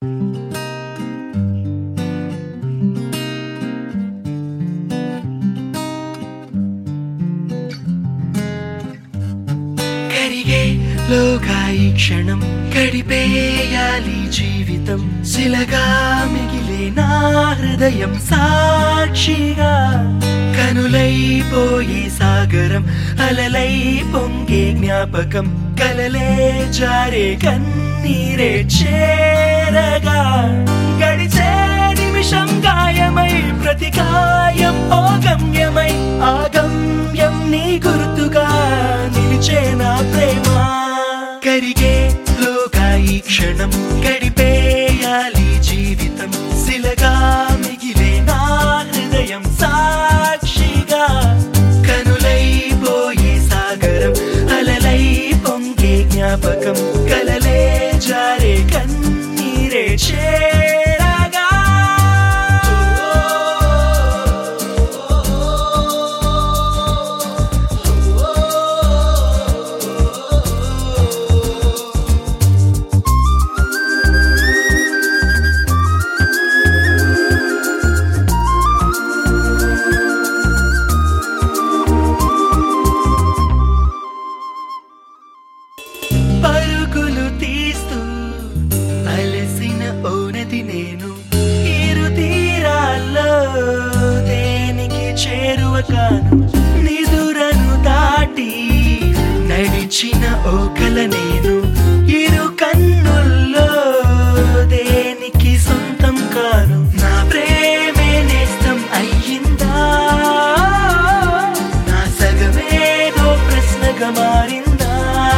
లోగా ఈ క్షణం గడిపేయాలి జీవితం శిలగా మిగిలే నా హృదయం సాక్షిగా కనులైపోయే సాగరం అలలై పొంగే జ్ఞాపకం కలలే జారే కన్నీరే చేరగా గడిచే నిమిషం గాయమై ప్రతి గాయం ఓ గమ్యమై ఆ గమ్యం నీ గుర్తుగా నిలిచే నా ప్రేమ కరిగే లోగా ఈ క్షణం గడిపేయాలి జీవితం శిలగా మిగిలే నా హృదయం సాక్షిగా కనులైపోయే సాగరం అలలై పొంగే జ్ఞాపకం కలలే జారే కన్నీరే చేరగా పరుగులు తీస్తూ అలసిన ఓనది నేను ఇరు తీరాల్లో దేనికి చేరువ కాను నిదురను దాటి నడిచిన ఓకల నేను ఇరు కన్నుల్లో దేనికి సొంతం కాను నా ప్రేమే నేస్తం అయ్యిందా నా సగమేదో ప్రశ్నగా మారిందా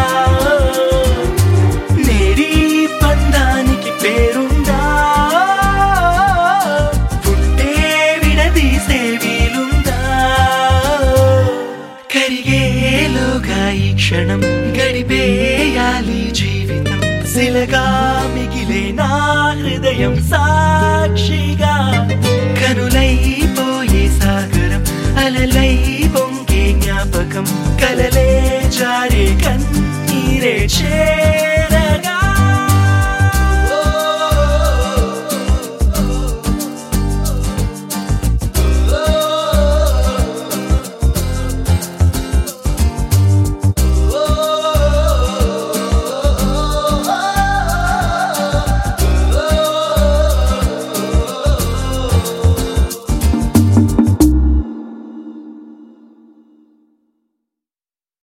నేడి పందానికి పేరుందా ఉంటే విడదీసే వీలుందా కరిగేలోగా ఈ క్షణం గడిపేయాలి జీవితం శిలగా మిగిలే నా హృదయం సాక్షిగా కనులైపోయే సాగరం అలలై పొంగే జ్ఞాపకం కలలే జారే కన్నీరే చే